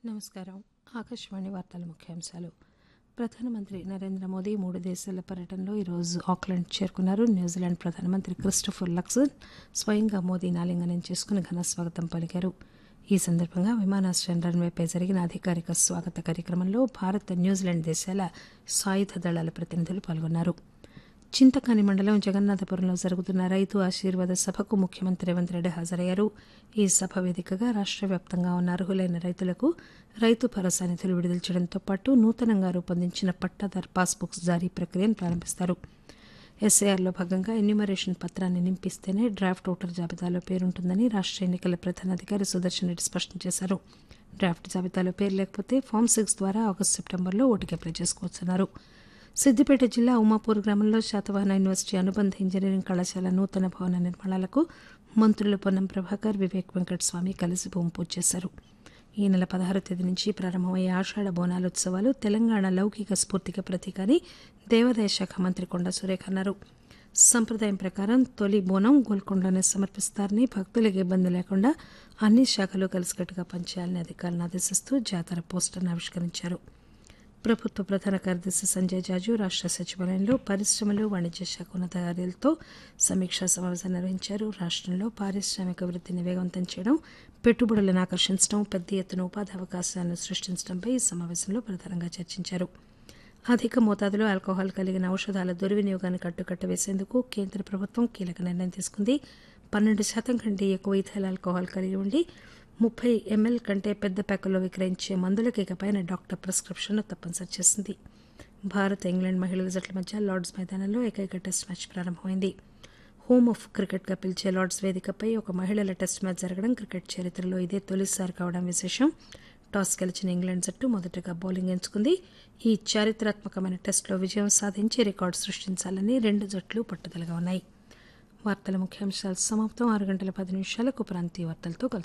నమస్కారం ఆకాశవాణి వార్తల ముఖ్యాంశాలు ప్రధానమంత్రి నరేంద్ర మోదీ మూడు దేశాల పర్యటనలో ఈరోజు ఆక్లాండ్ చేరుకున్నారు న్యూజిలాండ్ ప్రధానమంత్రి క్రిస్టఫర్ లక్సన్ స్వయంగా మోదీని ఆలింగనం చేసుకుని ఘన స్వాగతం పలికారు ఈ సందర్భంగా విమానాశ్రయం రన్వేపై జరిగిన అధికారిక స్వాగత కార్యక్రమంలో భారత్ న్యూజిలాండ్ దేశాల సాయుధ దళాల ప్రతినిధులు పాల్గొన్నారు చింతకాని మండలం జగన్నాథపురంలో జరుగుతున్న రైతు ఆశీర్వాద సభకు ముఖ్యమంత్రి రేవంత్ రెడ్డి హాజరయ్యారు ఈ సభ వేదికగా రాష్ట్ర వ్యాప్తంగా ఉన్న అర్హులైన రైతులకు రైతు భరోసా నిధులు విడుదల చేయడంతో పాటు నూతనంగా రూపొందించిన పట్టాదార్ పాస్బుక్స్ జారీ ప్రక్రియను ప్రారంభిస్తారు ఎస్ఐఆర్లో భాగంగా ఎన్యూమరేషన్ పత్రాన్ని నింపిస్తేనే డ్రాఫ్ట్ ఓటర్ జాబితాలో పేరుంటుందని రాష్ట్ర ఎన్నికల ప్రధానాధికారి సుదర్శన్ రెడ్డి స్పష్టం చేశారు డ్రాఫ్ట్ జాబితాలో పేరు లేకపోతే ఫామ్ సిక్స్ ద్వారా ఆగస్టు సెప్టెంబర్లో ఓటుకి అప్లై చేసుకోవచ్చన్నారు సిద్దిపేట జిల్లా ఉమాపూర్ గ్రామంలో శాతవాహన యూనివర్సిటీ అనుబంధ ఇంజనీరింగ్ కళాశాల నూతన భవన నిర్మాణాలకు మంత్రులు పొన్నం ప్రభాకర్ వివేక్ వెంకటస్వామి కలిసి భూమి పూజ చేశారు ఈ నెల పదహారు తేదీ నుంచి ప్రారంభమయ్యే ఆషాఢ బోనాలోత్సవాలు తెలంగాణ లౌకిక స్ఫూర్తికి ప్రతీక అని దేవాదాయ శాఖ మంత్రి కొండా సురేఖ అన్నారు సంప్రదాయం ప్రకారం తొలి బోనం గోల్కొండలోనే సమర్పిస్తారని భక్తులకు ఇబ్బంది లేకుండా అన్ని శాఖలు కలిసికట్టుగా పనిచేయాలని అధికారులను ఆదేశిస్తూ జాతర పోస్టర్ను ఆవిష్కరించారు ప్రభుత్వ ప్రధాన కార్యదర్శి సంజయ్ జాజు రాష్ట్ర సచివాలయంలో పరిశ్రమలు వాణిజ్య శాఖ ఉన్నతాధికారులతో సమీక్షా సమావేశం నిర్వహించారు రాష్ట్రంలో పారిశ్రామిక వృద్ధిని వేగవంతం చేయడం పెట్టుబడులను ఆకర్షించడం పెద్ద ఎత్తున ఉపాధి అవకాశాలను సృష్టించడంపై ఈ సమావేశంలో ప్రధానంగా చర్చించారు అధిక మోతాదులో ఆల్కహాల్ కలిగిన ఔషధాల దుర్వినియోగాన్ని కట్టుకట్ట వేసేందుకు కేంద్ర ప్రభుత్వం కీలక నిర్ణయం తీసుకుంది పన్నెండు శాతం కంటే ఎక్కువ ఇథైల్ ఆల్కహాల్ కలిగి ఉండి ముప్పై ఎంఎల్ కంటే పెద్ద ప్యాకుల్లో విక్రయించే మందులకు ఇకపైన డాక్టర్ ప్రిస్క్రిప్షన్ను తప్పనిసరి చేసింది భారత్ ఇంగ్లాండ్ మహిళల జట్ల మధ్య లార్డ్స్ మైదానంలో ఏకైక టెస్ట్ మ్యాచ్ ప్రారంభమైంది హోమ్ ఆఫ్ క్రికెట్గా పిలిచే లార్డ్స్ వేదికపై ఒక మహిళల టెస్ట్ మ్యాచ్ జరగడం క్రికెట్ చరిత్రలో ఇదే తొలిసారి కావడం విశేషం టాస్ గెలిచిన ఇంగ్లాండ్ జట్టు మొదటగా బౌలింగ్ ఎంచుకుంది ఈ చారిత్రాత్మకమైన టెస్టులో విజయం సాధించి రికార్డు సృష్టించాలని రెండు జట్లు పట్టుదలగా ఉన్నాయి వార్తల ముఖ్యాంశాలు సమాప్తం ఆరు గంటల పది నిమిషాలకు ప్రాంతీయ వార్తలతో కలుసుకుందాం